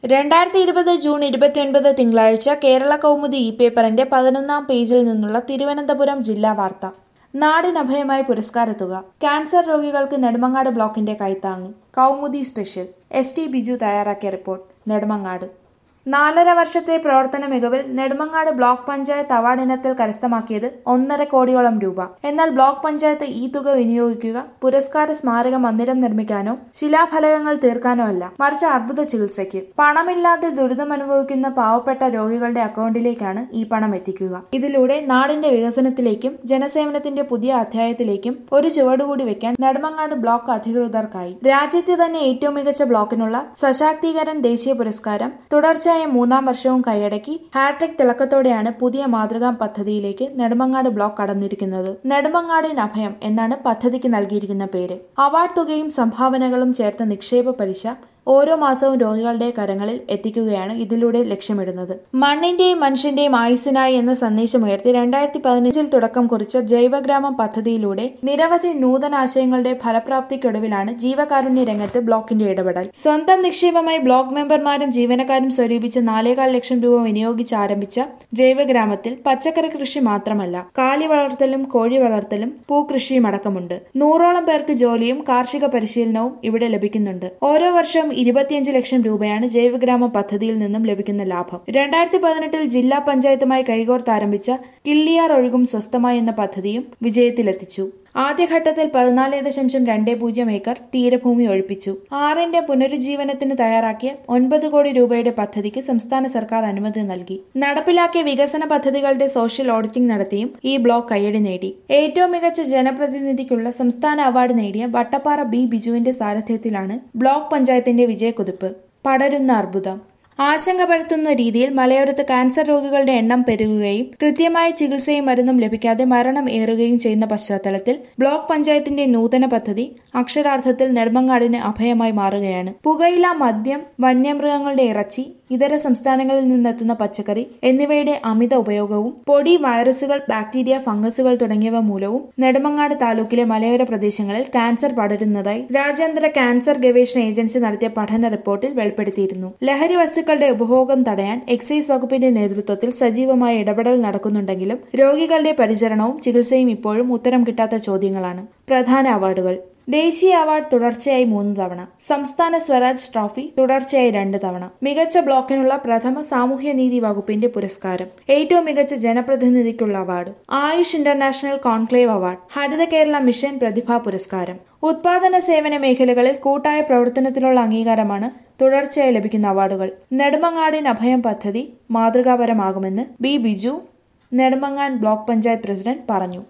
രണ്ടായിരത്തി ഇരുപത് ജൂൺ ഇരുപത്തിയൊൻപത് തിങ്കളാഴ്ച കേരള കൗമുദി ഇ പേപ്പറിന്റെ പതിനൊന്നാം പേജിൽ നിന്നുള്ള തിരുവനന്തപുരം ജില്ലാ വാർത്ത നാടിനഭയമായി പുരസ്കാരത്തുക ക്യാൻസർ രോഗികൾക്ക് നെടുമങ്ങാട് ബ്ലോക്കിന്റെ കൈത്താങ്ങ് Kaumudi special S T Biju തയ്യാറാക്കിയ റിപ്പോർട്ട് നെടുമങ്ങാട് നാലര വർഷത്തെ പ്രവർത്തന മികവിൽ നെടുമങ്ങാട് ബ്ലോക്ക് പഞ്ചായത്ത് അവാർഡ് ഇനത്തിൽ കരസ്ഥമാക്കിയത് ഒന്നര കോടിയോളം രൂപ എന്നാൽ ബ്ലോക്ക് പഞ്ചായത്ത് ഈ തുക വിനിയോഗിക്കുക പുരസ്കാര സ്മാരക മന്ദിരം നിർമ്മിക്കാനോ ശിലാഫലകങ്ങൾ തീർക്കാനോ അല്ല മറിച്ച് അർബുദ ചികിത്സയ്ക്ക് പണമില്ലാതെ ദുരിതമനുഭവിക്കുന്ന പാവപ്പെട്ട രോഗികളുടെ അക്കൗണ്ടിലേക്കാണ് ഈ പണം എത്തിക്കുക ഇതിലൂടെ നാടിന്റെ വികസനത്തിലേക്കും ജനസേവനത്തിന്റെ പുതിയ അധ്യായത്തിലേക്കും ഒരു ചുവടുകൂടി വെക്കാൻ നെടുമങ്ങാട് ബ്ലോക്ക് അധികൃതർക്കായി രാജ്യത്തെ തന്നെ ഏറ്റവും മികച്ച ബ്ലോക്കിനുള്ള സശാക്തീകരൺ ദേശീയ പുരസ്കാരം തുടർച്ചയായ മൂന്നാം വർഷവും കൈയടക്കി ഹാട്രിക് തിളക്കത്തോടെയാണ് പുതിയ മാതൃകാ പദ്ധതിയിലേക്ക് നെടുമങ്ങാട് ബ്ലോക്ക് കടന്നിരിക്കുന്നത് നെടുമങ്ങാടിന് അഭയം എന്നാണ് പദ്ധതിക്ക് നൽകിയിരിക്കുന്ന പേര് അവാർഡ് തുകയും സംഭാവനകളും ചേർത്ത നിക്ഷേപ പലിശ ഓരോ മാസവും രോഗികളുടെ കരങ്ങളിൽ എത്തിക്കുകയാണ് ഇതിലൂടെ ലക്ഷ്യമിടുന്നത് മണ്ണിന്റെയും മനുഷ്യന്റെയും ആയുസിനായി എന്ന സന്ദേശമുയർത്തി രണ്ടായിരത്തി പതിനഞ്ചിൽ തുടക്കം കുറിച്ച ജൈവഗ്രാമം പദ്ധതിയിലൂടെ നിരവധി നൂതനാശയങ്ങളുടെ ഫലപ്രാപ്തിക്കൊടുവിലാണ് ജീവകാരുണ്യ രംഗത്ത് ബ്ലോക്കിന്റെ ഇടപെടൽ സ്വന്തം നിക്ഷേപമായി ബ്ലോക്ക് മെമ്പർമാരും ജീവനക്കാരും സ്വരൂപിച്ച് നാലേകാൽ ലക്ഷം രൂപ വിനിയോഗിച്ച് ആരംഭിച്ച ജൈവഗ്രാമത്തിൽ പച്ചക്കറി കൃഷി മാത്രമല്ല കാലി വളർത്തലും കോഴി വളർത്തലും പൂകൃഷിയും അടക്കമുണ്ട് നൂറോളം പേർക്ക് ജോലിയും കാർഷിക പരിശീലനവും ഇവിടെ ലഭിക്കുന്നുണ്ട് ഓരോ വർഷവും ഇരുപത്തിയഞ്ച് ലക്ഷം രൂപയാണ് ജൈവഗ്രാമ പദ്ധതിയിൽ നിന്നും ലഭിക്കുന്ന ലാഭം രണ്ടായിരത്തി പതിനെട്ടിൽ ജില്ലാ പഞ്ചായത്തുമായി കൈകോർത്ത് ആരംഭിച്ച കിള്ളിയാർ ഒഴുകും സ്വസ്ഥമായി എന്ന പദ്ധതിയും വിജയത്തിലെത്തിച്ചു ആദ്യഘട്ടത്തിൽ പതിനാല് ദശാംശം രണ്ട് പൂജ്യം ഏക്കർ തീരഭൂമി ഒഴിപ്പിച്ചു ആറിന്റെ പുനരുജ്ജീവനത്തിന് തയ്യാറാക്കിയ ഒൻപത് കോടി രൂപയുടെ പദ്ധതിക്ക് സംസ്ഥാന സർക്കാർ അനുമതി നൽകി നടപ്പിലാക്കിയ വികസന പദ്ധതികളുടെ സോഷ്യൽ ഓഡിറ്റിംഗ് നടത്തിയും ഈ ബ്ലോക്ക് കയ്യടി നേടി ഏറ്റവും മികച്ച ജനപ്രതിനിധിക്കുള്ള സംസ്ഥാന അവാർഡ് നേടിയ വട്ടപ്പാറ ബി ബിജുവിന്റെ സാരഥ്യത്തിലാണ് ബ്ലോക്ക് പഞ്ചായത്തിന്റെ വിജയക്കുതിപ്പ് പടരുന്ന അർബുദം ആശങ്ക പരത്തുന്ന രീതിയിൽ മലയോരത്ത് ക്യാൻസർ രോഗികളുടെ എണ്ണം പെരുകുകയും കൃത്യമായ ചികിത്സയും മരുന്നും ലഭിക്കാതെ മരണം ഏറുകയും ചെയ്യുന്ന പശ്ചാത്തലത്തിൽ ബ്ലോക്ക് പഞ്ചായത്തിന്റെ നൂതന പദ്ധതി അക്ഷരാർത്ഥത്തിൽ നെടുമങ്ങാടിന് അഭയമായി മാറുകയാണ് പുകയില മദ്യം വന്യമൃഗങ്ങളുടെ ഇറച്ചി ഇതര സംസ്ഥാനങ്ങളിൽ നിന്നെത്തുന്ന പച്ചക്കറി എന്നിവയുടെ അമിത ഉപയോഗവും പൊടി വൈറസുകൾ ബാക്ടീരിയ ഫംഗസുകൾ തുടങ്ങിയവ മൂലവും നെടുമങ്ങാട് താലൂക്കിലെ മലയോര പ്രദേശങ്ങളിൽ ക്യാൻസർ പടരുന്നതായി രാജ്യാന്തര ക്യാൻസർ ഗവേഷണ ഏജൻസി നടത്തിയ പഠന റിപ്പോർട്ടിൽ വെളിപ്പെടുത്തിയിരുന്നു ലഹരി വസ്തുക്കളുടെ ഉപഭോഗം തടയാൻ എക്സൈസ് വകുപ്പിന്റെ നേതൃത്വത്തിൽ സജീവമായ ഇടപെടൽ നടക്കുന്നുണ്ടെങ്കിലും രോഗികളുടെ പരിചരണവും ചികിത്സയും ഇപ്പോഴും ഉത്തരം കിട്ടാത്ത ചോദ്യങ്ങളാണ് പ്രധാന അവാർഡുകൾ ദേശീയ അവാർഡ് തുടർച്ചയായി മൂന്ന് തവണ സംസ്ഥാന സ്വരാജ് ട്രോഫി തുടർച്ചയായി രണ്ട് തവണ മികച്ച ബ്ലോക്കിനുള്ള പ്രഥമ സാമൂഹ്യനീതി വകുപ്പിന്റെ പുരസ്കാരം ഏറ്റവും മികച്ച ജനപ്രതിനിധിക്കുള്ള award Ayush international conclave award Haritha Kerala mission പ്രതിഭാ പുരസ്കാരം ഉത്പാദന സേവന മേഖലകളിൽ കൂട്ടായ പ്രവർത്തനത്തിനുള്ള അംഗീകാരമാണ് തുടർച്ചയായി ലഭിക്കുന്ന അവാർഡുകൾ നെടുമങ്ങാടിന് അഭയം പദ്ധതി മാതൃകാപരമാകുമെന്ന് B Biju Nedumangad block panchayat president പറഞ്ഞു